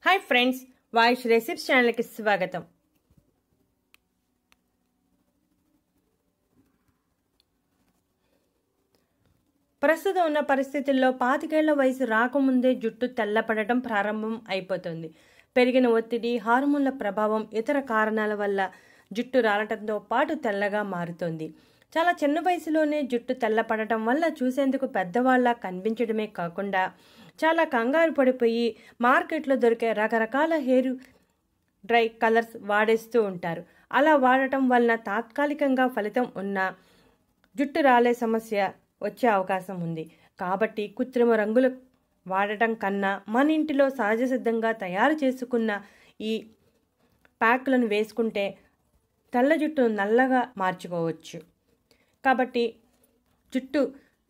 hi friends voice recipes ఛానల్కి స్వాగతం ప్రస్తుతం ఉన్న పరిస్థితుల్లో పాతికేళ్ల వయసు రాకముందే జుట్టు తెల్లపడటం ప్రారంభం అయిపోతుంది పెరిగిన ఒత్తిడి హార్మోన్ల ప్రభావం ఇతర కారణాల వల్ల జుట్టు రాలటంతో పాటు తెల్లగా మారుతోంది చాలా చిన్న వయసులోనే జుట్టు తెల్లపడటం వల్ల చూసేందుకు పెద్దవాళ్ళ కనిపించడమే కాకుండా చాలా కంగారు పడిపోయి మార్కెట్లో దొరికే రకరకాల హెయిర్ డ్రై కలర్స్ వాడేస్తూ ఉంటారు అలా వాడటం వలన తాత్కాలికంగా ఫలితం ఉన్న జుట్టు రాలే సమస్య వచ్చే అవకాశం ఉంది కాబట్టి కృత్రిమ రంగులు వాడటం కన్నా మన ఇంటిలో సహజ సిద్ధంగా తయారు చేసుకున్న ఈ ప్యాక్లను వేసుకుంటే తెల్ల జుట్టును నల్లగా మార్చుకోవచ్చు కాబట్టి జుట్టు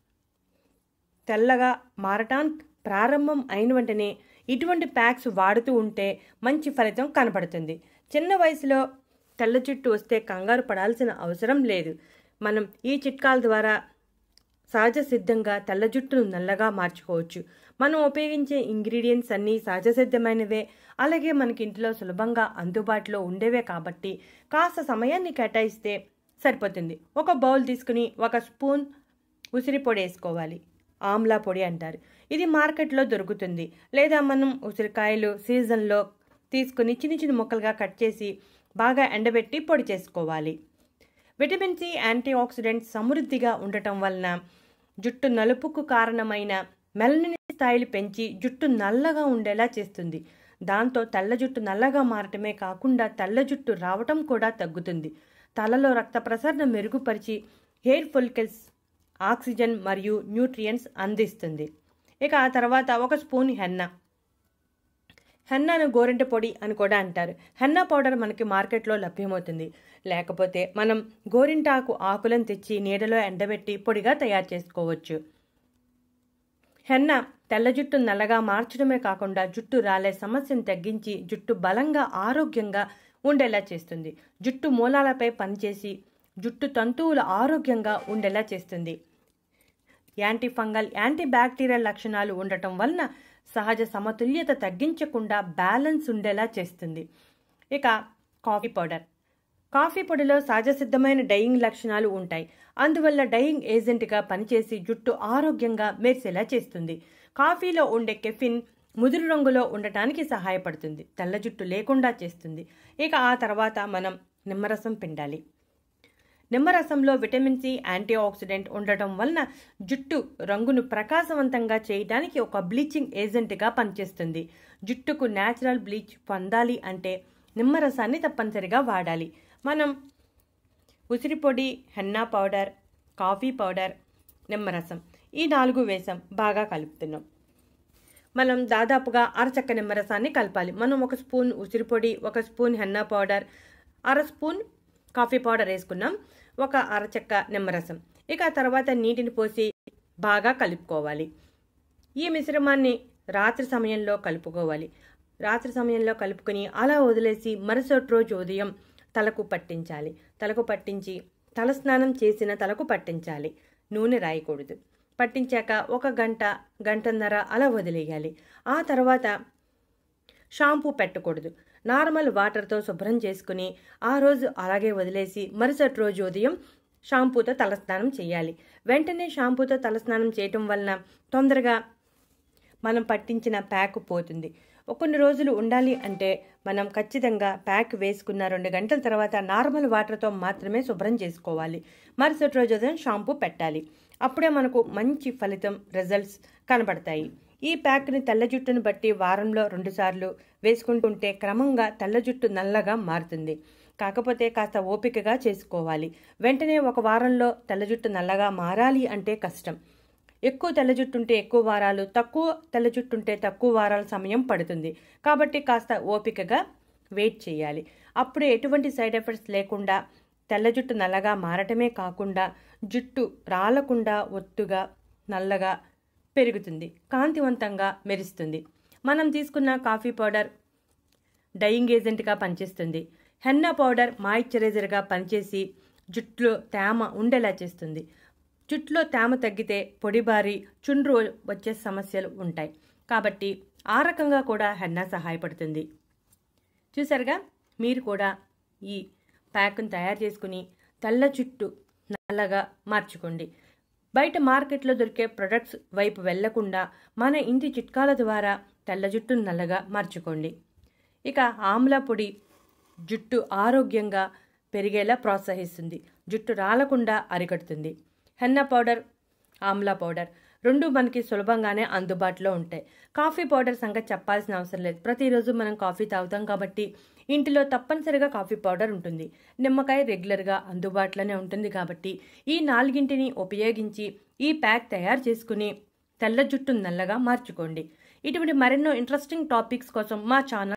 తెల్లగా మారటానికి ప్రారంభం అయిన వెంటనే ఇటువంటి ప్యాక్స్ వాడుతూ ఉంటే మంచి ఫలితం కనపడుతుంది చిన్న వయసులో తెల్ల జుట్టు వస్తే కంగారు పడాల్సిన అవసరం లేదు మనం ఈ చిట్కాల ద్వారా సహజ సిద్ధంగా తెల్ల జుట్టును నల్లగా మార్చుకోవచ్చు మనం ఉపయోగించే ఇంగ్రీడియంట్స్ అన్నీ సహజ సిద్ధమైనవే అలాగే మనకి ఇంట్లో సులభంగా అందుబాటులో ఉండేవే కాబట్టి కాస్త సమయాన్ని కేటాయిస్తే సరిపోతుంది ఒక బౌల్ తీసుకుని ఒక స్పూన్ ఉసిరి పొడి వేసుకోవాలి ఆమ్లా పొడి అంటారు ఇది మార్కెట్లో దొరుకుతుంది లేదా మనం ఉసిరికాయలు సీజన్లో తీసుకుని చిన్న చిన్న ముక్కలుగా కట్ చేసి బాగా ఎండబెట్టి పొడి చేసుకోవాలి విటమిన్ సి యాంటీ ఆక్సిడెంట్ సమృద్ధిగా ఉండటం వలన జుట్టు నలుపుకు కారణమైన మెలనిన్ స్థాయిలు పెంచి జుట్టు నల్లగా ఉండేలా చేస్తుంది దాంతో తెల్ల జుట్టు నల్లగా మారటమే కాకుండా తెల్ల జుట్టు రావటం కూడా తగ్గుతుంది తలలో రక్త ప్రసరణ మెరుగుపరిచి హెయిర్ ఫొలికల్స్ ఆక్సిజన్ మరియు న్యూట్రియంట్స్ అందిస్తుంది ఇక ఆ తర్వాత ఒక స్పూన్ హెన్న హెన్నాను గోరింట పొడి అని కూడా అంటారు హెన్నా పౌడర్ మనకి మార్కెట్లో లభ్యమవుతుంది లేకపోతే మనం గోరింటాకు ఆకులను తెచ్చి నీడలో ఎండబెట్టి పొడిగా తయారు చేసుకోవచ్చు హెన్న తెల్ల జుట్టు నల్లగా మార్చడమే కాకుండా జుట్టు రాలే సమస్యను తగ్గించి జుట్టు బలంగా ఆరోగ్యంగా ఉండేలా చేస్తుంది జుట్టు మూలాలపై పనిచేసి జుట్టు తంతువులు ఆరోగ్యంగా ఉండేలా చేస్తుంది యాంటీ ఫంగల్ యాంటీ బ్యాక్టీరియల్ లక్షణాలు ఉండటం వలన సహజ సమతుల్యత తగ్గించకుండా బ్యాలెన్స్ ఉండేలా చేస్తుంది ఇక కాఫీ పౌడర్ కాఫీ పొడిలో సహజ సిద్ధమైన డయింగ్ లక్షణాలు ఉంటాయి అందువల్ల డయింగ్ ఏజెంట్గా పనిచేసి జుట్టు ఆరోగ్యంగా మెరిసేలా చేస్తుంది కాఫీలో ఉండే కెఫిన్ ముదురు రంగులో ఉండటానికి సహాయపడుతుంది తెల్ల జుట్టు లేకుండా చేస్తుంది ఇక ఆ తర్వాత మనం నిమ్మరసం పిండాలి నిమ్మరసంలో విటమిన్ సి యాంటీ ఆక్సిడెంట్ ఉండటం వలన జుట్టు రంగును ప్రకాశవంతంగా చేయడానికి ఒక బ్లీచింగ్ ఏజెంట్గా పనిచేస్తుంది జుట్టుకు న్యాచురల్ బ్లీచ్ పొందాలి అంటే నిమ్మరసాన్ని తప్పనిసరిగా వాడాలి మనం ఉసిరి పొడి హెన్నా పౌడర్ కాఫీ పౌడర్ నిమ్మరసం ఈ నాలుగు వేసాం బాగా కలుపుతున్నాం మనం దాదాపుగా అరచక్క నిమ్మరసాన్ని కలపాలి మనం ఒక స్పూన్ ఉసిరి పొడి ఒక స్పూన్ హెన్నా పౌడర్ అర స్పూన్ కాఫీ పౌడర్ వేసుకున్నాం ఒక అరచక్క నిమ్మరసం ఇక తర్వాత నీటిని పోసి బాగా కలుపుకోవాలి ఈ మిశ్రమాన్ని రాత్రి సమయంలో కలుపుకోవాలి రాత్రి సమయంలో కలుపుకొని అలా వదిలేసి మరుసటి రోజు ఉదయం తలకు పట్టించాలి తలకు పట్టించి తలస్నానం చేసిన తలకు పట్టించాలి నూనె రాయకూడదు పట్టించాక ఒక గంట గంటన్నర అలా వదిలేయాలి ఆ తర్వాత షాంపూ పెట్టకూడదు నార్మల్ వాటర్తో శుభ్రం చేసుకుని ఆ రోజు అలాగే వదిలేసి మరుసటి రోజు ఉదయం షాంపూతో తలస్నానం చేయాలి వెంటనే షాంపూతో తలస్నానం చేయటం వలన తొందరగా మనం పట్టించిన ప్యాక్ పోతుంది కొన్ని రోజులు ఉండాలి అంటే మనం ఖచ్చితంగా ప్యాక్ వేసుకున్న రెండు గంటల తర్వాత నార్మల్ వాటర్తో మాత్రమే శుభ్రం చేసుకోవాలి మరుసటి రోజు ఉదయం షాంపూ పెట్టాలి అప్పుడే మనకు మంచి ఫలితం రిజల్ట్స్ కనబడతాయి ఈ ప్యాక్ని తెల్ల జుట్టును బట్టి వారంలో రెండుసార్లు వేసుకుంటుంటే క్రమంగా తెల్ల జుట్టు నల్లగా మారుతుంది కాకపోతే కాస్త ఓపికగా చేసుకోవాలి వెంటనే ఒక వారంలో తెల్ల జుట్టు నల్లగా మారాలి అంటే కష్టం ఎక్కువ తెల్ల జుట్టుంటే ఎక్కువ వారాలు తక్కువ తెల్ల జుట్టుంటే తక్కువ వారాల సమయం పడుతుంది కాబట్టి కాస్త ఓపికగా వెయిట్ చేయాలి అప్పుడే ఎటువంటి సైడ్ ఎఫెక్ట్స్ లేకుండా తెల్ల జుట్టు నల్లగా మారటమే కాకుండా జుట్టు రాలకుండా ఒత్తుగా నల్లగా పెరుగుతుంది కాంతివంతంగా మెరుస్తుంది మనం తీసుకున్న కాఫీ పౌడర్ డయింగ్ ఏజెంట్గా పనిచేస్తుంది హెన్నా పౌడర్ మాయిశ్చరైజర్గా పనిచేసి జుట్టులో తేమ ఉండేలా చేస్తుంది జుట్టులో తేమ తగ్గితే పొడిబారి చుండ్రు వచ్చే సమస్యలు ఉంటాయి కాబట్టి ఆ రకంగా కూడా హెన్నా సహాయపడుతుంది చూసారుగా మీరు కూడా ఈ ప్యాక్ను తయారు చేసుకుని తెల్ల చుట్టు నల్లగా మార్చుకోండి బయట మార్కెట్లో దొరికే ప్రొడక్ట్స్ వైపు వెళ్లకుండా మన ఇంటి చిట్కాల ద్వారా తెల్ల జుట్టును నల్లగా మార్చుకోండి ఇక ఆమ్లా పొడి జుట్టు ఆరోగ్యంగా పెరిగేలా ప్రోత్సహిస్తుంది జుట్టు రాలకుండా అరికడుతుంది హెన్నా పౌడర్ ఆమ్లా పౌడర్ రెండు మనకి సులభంగానే అందుబాటులో ఉంటాయి కాఫీ పౌడర్ సంగతి చెప్పాల్సిన అవసరం లేదు ప్రతిరోజు మనం కాఫీ తాగుతాం కాబట్టి ఇంటిలో తప్పనిసరిగా కాఫీ పౌడర్ ఉంటుంది నిమ్మకాయ రెగ్యులర్గా అందుబాటులోనే ఉంటుంది కాబట్టి ఈ నాలుగింటిని ఉపయోగించి ఈ ప్యాక్ తయారు చేసుకుని తెల్ల జుట్టు నల్లగా మార్చుకోండి ఇటువంటి మరెన్నో ఇంట్రెస్టింగ్ టాపిక్స్ కోసం మా ఛానల్